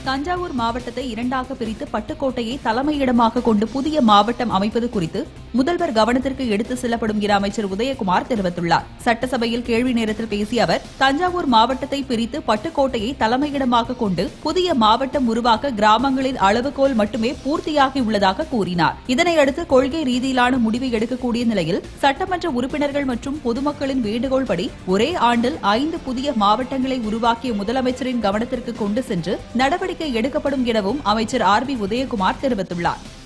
தஞ்சாவூர் மாவட்டத்தை இரண்டாக பிரித்து பட்டுக்கோட்டையை தலைமையிடமாக கொண்டு புதிய மாவட்டம் அமைப்பது குறித்து முதல்வர் கவனத்திற்கு எடுத்து செல்லப்படும் என அமைச்சர் உதயகுமார் தெரிவித்துள்ளார் சட்டசபையில் கேள்வி நேரத்தில் பேசிய அவர் தஞ்சாவூர் மாவட்டத்தை பிரித்து பட்டுக்கோட்டையை தலைமையிடமாக கொண்டு புதிய மாவட்டம் உருவாக்க கிராமங்களின் அளவுகோல் மட்டுமே பூர்த்தியாகியுள்ளதாக கூறினார் இதனையடுத்து கொள்கை ரீதியிலான முடிவை எடுக்கக்கூடிய நிலையில் சட்டமன்ற உறுப்பினர்கள் மற்றும் பொதுமக்களின் வேண்டுகோள்படி ஒரே ஆண்டில் ஐந்து புதிய மாவட்டங்களை உருவாக்கிய முதலமைச்சரின் கவனத்திற்கு கொண்டு சென்று நடவடிக்கை எடுக்கப்படும் எனவும் அமைச்சர் ஆர் பி உதயகுமார் தெரிவித்துள்ளார்